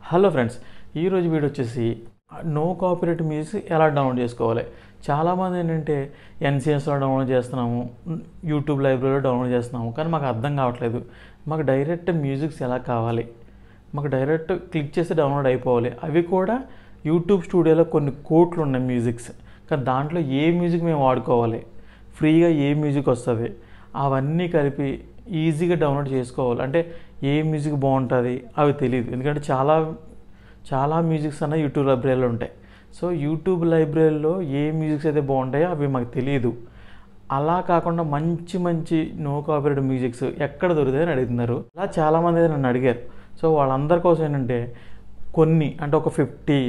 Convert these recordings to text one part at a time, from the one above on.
hello friends ఈరోజు video వచ్చేసి no copyright music ఎలా డౌన్లోడ్ చేసుకోవాలి చాలామంది ఏంటంటే ఎన్సిఎస్లో డౌన్లోడ్ చేస్తున్నాము యూట్యూబ్ లైబ్రరీలో డౌన్లోడ్ చేస్తున్నాము కానీ మాకు అర్థం కావట్లేదు మాకు డైరెక్ట్ మ్యూజిక్స్ ఎలా కావాలి మాకు డైరెక్ట్ క్లిక్ చేసి డౌన్లోడ్ అయిపోవాలి అవి కూడా యూట్యూబ్ స్టూడియోలో కొన్ని కోట్లు ఉన్నాయి మ్యూజిక్స్ కానీ దాంట్లో ఏ మ్యూజిక్ మేము వాడుకోవాలి ఫ్రీగా ఏ మ్యూజిక్ వస్తుంది అవన్నీ కలిపి ఈజీగా డౌన్లోడ్ చేసుకోవాలి అంటే ఏ మ్యూజిక్ బాగుంటుంది అవి తెలియదు ఎందుకంటే చాలా చాలా మ్యూజిక్స్ అన్న యూట్యూబ్ లైబ్రరీలో ఉంటాయి సో యూట్యూబ్ లైబ్రరీలో ఏ మ్యూజిక్స్ అయితే బాగుంటాయో అవి మాకు తెలియదు అలా కాకుండా మంచి మంచి నో కాపీరైట్ మ్యూజిక్స్ ఎక్కడ దొరుకుతాయని అడుగుతున్నారు అలా చాలామంది అయితే నన్ను అడిగారు సో వాళ్ళందరి కోసం ఏంటంటే కొన్ని అంటే ఒక ఫిఫ్టీ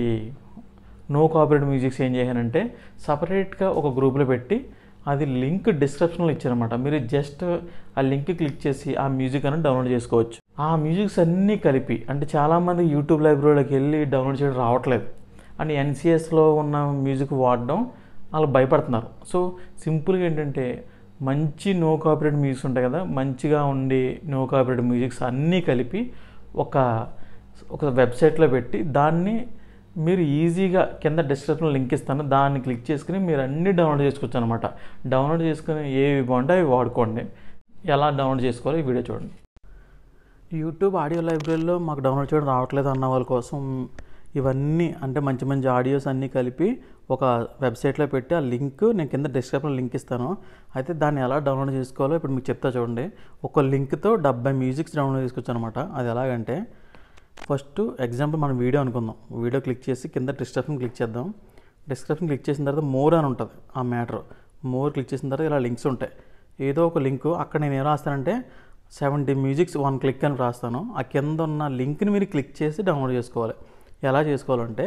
నో కాపీరైట్ మ్యూజిక్స్ ఏం చేశానంటే సపరేట్గా ఒక గ్రూప్లో పెట్టి అది లింక్ డిస్క్రిప్షన్లో ఇచ్చారనమాట మీరు జస్ట్ ఆ లింక్ క్లిక్ చేసి ఆ మ్యూజిక్ అనేది డౌన్లోడ్ చేసుకోవచ్చు ఆ మ్యూజిక్స్ అన్నీ కలిపి అంటే చాలామంది యూట్యూబ్ లైబ్రరీలోకి వెళ్ళి డౌన్లోడ్ చేయడం రావట్లేదు అండ్ ఎన్సిఎస్లో ఉన్న మ్యూజిక్ వాడడం వాళ్ళు భయపడుతున్నారు సో సింపుల్గా ఏంటంటే మంచి నో కాపీరైట్ మ్యూజిక్స్ ఉంటాయి కదా మంచిగా ఉండి నో కాపీరైట్ మ్యూజిక్స్ అన్నీ కలిపి ఒక ఒక వెబ్సైట్లో పెట్టి దాన్ని మీరు ఈజీగా కింద డిస్క్రిప్షన్లో లింక్ ఇస్తాను దాన్ని క్లిక్ చేసుకుని మీరు అన్నీ డౌన్లోడ్ చేసుకోవచ్చు అనమాట డౌన్లోడ్ చేసుకుని ఏవి బాగుంటే అవి వాడుకోండి ఎలా డౌన్లోడ్ చేసుకోవాలో ఈ వీడియో చూడండి యూట్యూబ్ ఆడియో లైబ్రరీలో మాకు డౌన్లోడ్ చేయడం రావట్లేదు అన్న వాళ్ళ కోసం ఇవన్నీ అంటే మంచి మంచి ఆడియోస్ అన్నీ కలిపి ఒక వెబ్సైట్లో పెట్టి ఆ లింక్ నేను కింద డిస్క్రిప్షన్లో లింక్ ఇస్తాను అయితే దాన్ని ఎలా డౌన్లోడ్ చేసుకోవాలో ఇప్పుడు మీకు చెప్తా చూడండి ఒక లింక్తో డెబ్బై మ్యూజిక్స్ డౌన్లోడ్ చేసుకోవచ్చు అనమాట అది ఎలాగంటే ఫస్ట్ ఎగ్జాంపుల్ మనం వీడియో అనుకుందాం వీడియో క్లిక్ చేసి కింద డిస్క్రిప్షన్ క్లిక్ చేద్దాం డిస్క్రిప్షన్ క్లిక్ చేసిన తర్వాత మోర్ అని ఉంటుంది ఆ మ్యాటర్ మోర్ క్లిక్ చేసిన తర్వాత ఇలా లింక్స్ ఉంటాయి ఏదో ఒక లింక్ అక్కడ నేను ఏం రాస్తానంటే సెవెంటీ మ్యూజిక్స్ వన్ క్లిక్ అని రాస్తాను ఆ కింద ఉన్న లింక్ని మీరు క్లిక్ చేసి డౌన్లోడ్ చేసుకోవాలి ఎలా చేసుకోవాలంటే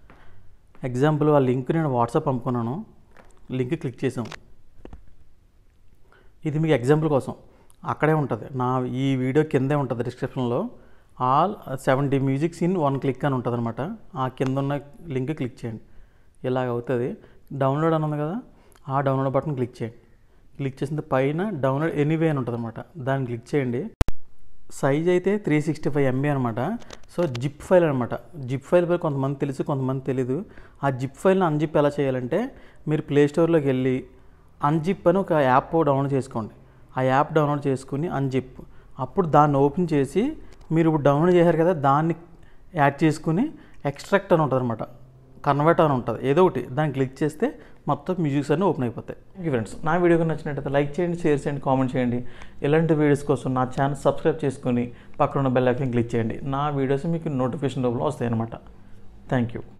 ఎగ్జాంపుల్ ఆ లింక్ నేను వాట్సాప్ పంపుకున్నాను లింక్ క్లిక్ చేసాం ఇది మీకు ఎగ్జాంపుల్ కోసం అక్కడే ఉంటుంది నా ఈ వీడియో కిందే ఉంటుంది డిస్క్రిప్షన్లో all seventy musics in one click అని ఉంటుంది అనమాట ఆ కింద ఉన్న లింక్ క్లిక్ చేయండి ఇలాగ అవుతుంది డౌన్లోడ్ అని ఉంది కదా ఆ డౌన్లోడ్ బటన్ క్లిక్ చేయండి క్లిక్ చేసిన పైన డౌన్లోడ్ ఎనీవే అని ఉంటుంది అనమాట దాన్ని క్లిక్ చేయండి సైజ్ అయితే త్రీ సిక్స్టీ ఫైవ్ ఎంబీ అనమాట సో జిప్ ఫైల్ అనమాట జిప్ ఫైల్ పేరు కొంతమంది తెలుసు కొంతమంది తెలీదు ఆ జిప్ ఫైల్ని అన్జిప్ ఎలా చేయాలంటే మీరు ప్లే స్టోర్లోకి వెళ్ళి అన్జిప్ అని ఒక యాప్ డౌన్లోడ్ చేసుకోండి ఆ యాప్ డౌన్లోడ్ చేసుకుని అన్జిప్ అప్పుడు దాన్ని ఓపెన్ చేసి మీరు ఇప్పుడు డౌన్లోడ్ చేశారు కదా దాన్ని యాడ్ చేసుకుని ఎక్స్ట్రాక్ట్ అని ఉంటుంది అనమాట కన్వర్ట్ అని ఉంటుంది ఏదో ఒకటి దాన్ని క్లిక్ చేస్తే మొత్తం మ్యూజిక్స్ అన్నీ ఓపెన్ అయిపోతాయి ఓకే ఫ్రెండ్స్ నా వీడియోకి నచ్చినట్టయితే లైక్ చేయండి షేర్ చేయండి కామెంట్ చేయండి ఇలాంటి వీడియోస్ కోసం నా ఛానల్ సబ్స్క్రైబ్ చేసుకుని పక్కన ఉన్న బెల్ ఐకాన్ క్లిక్ చేయండి నా వీడియోస్ మీకు నోటిఫికేషన్ రూపంలో వస్తాయి అనమాట థ్యాంక్ యూ